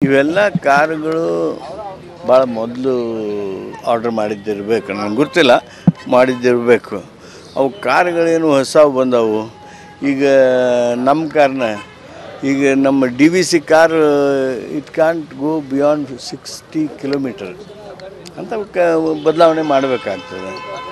ಇವೆಲ್ಲ ಕಾರುಗಳು ಭಾಳ ಮೊದಲು ಆರ್ಡ್ರ್ ಮಾಡಿದ್ದಿರಬೇಕು ನನಗೆ ಗೊತ್ತಿಲ್ಲ ಮಾಡಿದ್ದಿರಬೇಕು ಅವು ಕಾರುಗಳೇನು ಹೊಸವು ಬಂದವು ಈಗ ನಮ್ಮ ಕಾರ್ನ ಈಗ ನಮ್ಮ D V C car it can't go beyond sixty kilometre ಅಂತ ಕ ಬದಲಾವಣೆ ಮಾಡಬೇಕಾಗ್ತದೆ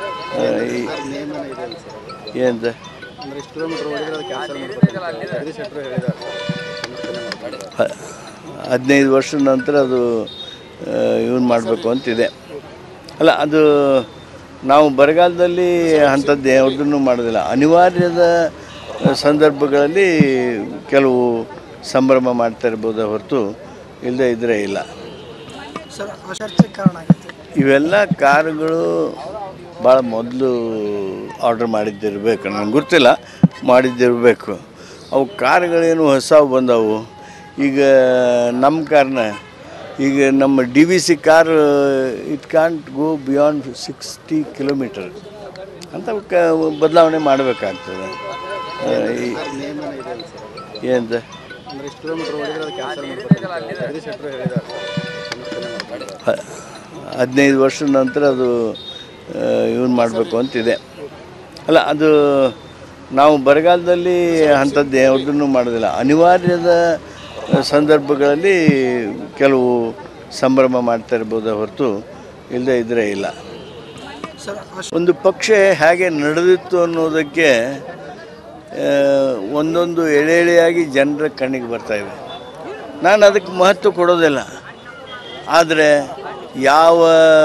ಏನಂತ ಅಂದ್ರೆ ಇಷ್ಟು ಕಿಲೋಮೀಟರ್ ಓಡಿದ್ರೆ ಅದು ಕ್ಯಾನ್ಸಲ್ ಮಾಡ್ಬೇಕು ಜಗದೀಶ್ ಶೆಟ್ಟರು ಹೇಳಿದ್ದಾರೆ ಹ- ಹದಿನೈದು ವರ್ಷದ ನಂತರ ಅದು ಇವನ್ ಮಾಡಬೇಕು ಅಂತಿದೆ ಅಲ್ಲ ಅದು ನಾವು ಬರಗಾಲದಲ್ಲಿ ಅಂಥದ್ದು ಯಾವುದನ್ನು ಮಾಡೋದಿಲ್ಲ ಅನಿವಾರ್ಯದ ಸಂದರ್ಭಗಳಲ್ಲಿ ಕೆಲವು ಸಂಭ್ರಮ ಮಾಡ್ತಾ ಇರ್ಬೋದೇ ಹೊರತು ಇಲ್ಲದೆ ಇದ್ದರೆ ಇಲ್ಲ ಸರ್ ಆ ಚರ್ಚೆಗೆ ಕಾರಣ ಆಗೈತೆ ಇವೆಲ್ಲ ಕಾರುಗಳು ಭಾಳ ಮೊದಲು ಆರ್ಡ್ರ್ ಮಾಡಿದ್ದಿರಬೇಕು ನನಗೆ ಗೊತ್ತಿಲ್ಲ ಮಾಡಿದ್ದಿರಬೇಕು ಅವು ಕಾರುಗಳೇನು ಹೊಸವು ಬಂದವು ಈಗ ನಮ್ಮ ಕಾರ್ನ ಈಗ ನಮ್ಮ D V C car it can't go beyond sixty kilometre ಅಂತ ಕ ಬದಲಾವಣೆ ಮಾಡಬೇಕಾಗ್ತದೆ ನೇಮನ ಇದೆ ಅಲ್ಲ ಸರ್ ಏನಂತ ಅಂದ್ರೆ ಇಷ್ಟು ಕಿಲೋಮೀಟರ್ ಓಡಿದ್ರೆ ಅದು ಕ್ಯಾನ್ಸಲ್ ಮಾಡ್ಬೇಕು ಜಗದೀಶ್ ಶೆಟ್ಟರು ಹೇಳಿದ್ದಾರೆ ಸಮರ್ಥನೆ ಮಾಡ್ತಾರೆ ಹ- ಹದಿನೈದು ವರ್ಷದ ನಂತರ ಅದು ಇವನ್ ಮಾಡಬೇಕು ಅಂತಿದೆ ಅಲ್ಲ ಅದು ನಾವು ಬರಗಾಲದಲ್ಲಿ ಅಂಥದ್ದು ಯಾವುದನ್ನು ಮಾಡೋದಿಲ್ಲ ಅನಿವಾರ್ಯದ ಸಂದರ್ಭಗಳಲ್ಲಿ ಕೆಲವು ಸಂಭ್ರಮ ಮಾಡ್ತಾ ಇರ್ಬೋದೇ ಹೊರತು ಇಲ್ಲದೆ ಇದ್ದರೆ ಇಲ್ಲ ಸರ್ ಆ ಒಂದು ಪಕ್ಷ ಹೇಗೆ ನಡೆದಿತ್ತು ಅನ್ನೋದಕ್ಕೆ ಆ, ಒಂದೊಂದು ಎಳೆ ಎಳೆಯಾಗಿ ಜನರ ಕಣ್ಣಿಗೆ ಬರ್ತಾ ಇವೆ ನಾನು ಅದಕ್ಕೆ ಮಹತ್ವ ಕೊಡೋದಿಲ್ಲ ಆದರೆ ಯಾವ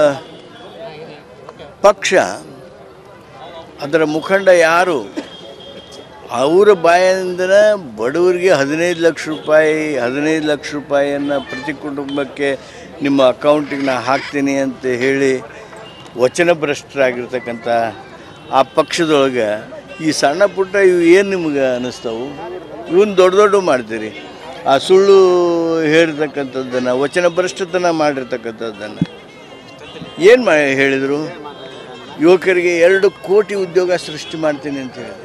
ಪಕ್ಷ ಅದರ ಮುಖಂಡ ಯಾರು ಅವರ ಬಾಯಿಂದ ಬಡವರಿಗೆ ಹದಿನೈದು ಲಕ್ಷ ರೂಪಾಯಿ ಹದಿನೈದು ಲಕ್ಷ ರೂಪಾಯಿಯನ್ನು ಪ್ರತಿ ಕುಟುಂಬಕ್ಕೆ ನಿಮ್ಮ ಅಕೌಂಟಿಗೆ ನಾ ಹಾಕ್ತೀನಿ ಅಂತ ಹೇಳಿ ವಚನಭ್ರಷ್ಟರಾಗಿರ್ತಕ್ಕಂಥ ಆ ಪಕ್ಷದೊಳಗೆ ಈ ಸಣ್ಣ ಪುಟ್ಟ ಇವು ಏನು ನಿಮ್ಗೆ ಅನ್ನಿಸ್ತಾವು ಇವನ್ ದೊಡ್ಡ ದೊಡ್ಡ ಮಾಡ್ತೀರಿ ಆ ಸುಳ್ಳು ಹೇಳಿರ್ತಕ್ಕಂಥದ್ದನ್ನು ವಚನಭ್ರಷ್ಟತನ ಮಾಡಿರ್ತಕ್ಕಂಥದ್ದನ್ನು ಏನು ಮಾ ಹೇಳಿದರು ಯುವಕರಿಗೆ ಎರಡು ಕೋಟಿ ಉದ್ಯೋಗ ಸೃಷ್ಟಿ ಮಾಡ್ತೀನಿ ಅಂತ ಹೇಳಿದ್ರು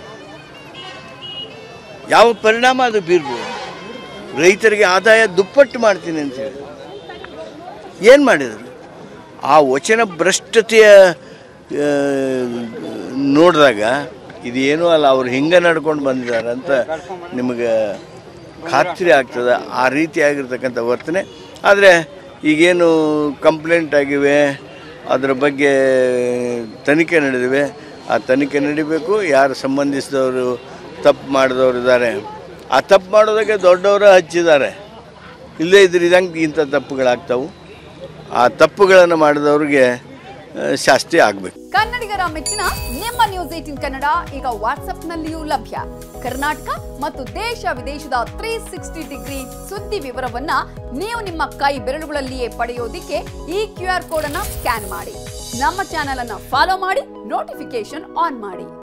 ಯಾವ ಪರಿಣಾಮ ಅದು ಬೀರ್ಬೋದು ರೈತರಿಗೆ ಆದಾಯ ದುಪ್ಪಟ್ಟು ಮಾಡ್ತೀನಿ ಅಂತ ಹೇಳಿ ಏನು ಮಾಡಿದರು ಆ ವಚನ ಭ್ರಷ್ಟತೆಯ ಆ, ನೋಡಿದಾಗ ಇದೇನೂ ಅಲ್ಲ ಅವ್ರು ಹಿಂಗೆ ನಡ್ಕೊಂಡು ಬಂದಿದ್ದಾರೆ ಅಂತ ನಿಮಗೆ ಖಾತ್ರಿ ಆಗ್ತದೆ ಆ ರೀತಿಯಾಗಿರ್ತಕ್ಕಂಥ ವರ್ತನೆ ಆದರೆ ಈಗೇನು ಕಂಪ್ಲೇಂಟ್ ಆಗಿವೆ ಅದರ ಬಗ್ಗೆ ತನಿಖೆ ನಡೆದಿವೆ ಆ ತನಿಖೆ ನಡಿಬೇಕು ಯಾರು ಸಂಬಂಧಿಸಿದವರು ತಪ್ಪು ಮಾಡಿದವರು ಇದ್ದಾರೆ ಆ ತಪ್ಪು ಮಾಡೋದಕ್ಕೆ ದೊಡ್ಡವರು ಹಚ್ಚಿದ್ದಾರೆ ಇಲ್ಲೇ ಇದ್ರೆ ಇದಂಗೆ ಇಂಥ ತಪ್ಪುಗಳಾಗ್ತಾವು ಆ ತಪ್ಪುಗಳನ್ನು ಮಾಡಿದವ್ರಿಗೆ ಆ, ಶಾಸ್ತಿ ಆಗಬೇಕು ಕನ್ನಡಿಗರ ಮೆಚ್ಚಿನ ನಿಮ್ಮ ನ್ಯೂಸ್ ಏಟಿನ್ ಕನ್ನಡ ಈಗ ವಾಟ್ಸ್ಆಪ್ನಲ್ಲಿಯೂ ಲಭ್ಯ ಕರ್ನಾಟಕ ಮತ್ತು ದೇಶ ವಿದೇಶದ ತ್ರೀ ಸಿಕ್ಸ್ಟಿ ಡಿಗ್ರಿ ಸುದ್ದಿ ವಿವರವನ್ನ ನೀವು ನಿಮ್ಮ ಕೈ ಬೆರಳುಗಳಲ್ಲಿಯೇ ಪಡೆಯೋದಿಕ್ಕೆ ಈ ಕ್ಯೂ ಆರ್ ಕೋಡ್ ಅನ್ನ ಸ್ಕ್ಯಾನ್ ಮಾಡಿ ನಮ್ಮ ಚಾನೆಲ್ ಅನ್ನ ಫಾಲೋ ಮಾಡಿ ನೋಟಿಫಿಕೇಶನ್ ಆನ್ ಮಾಡಿ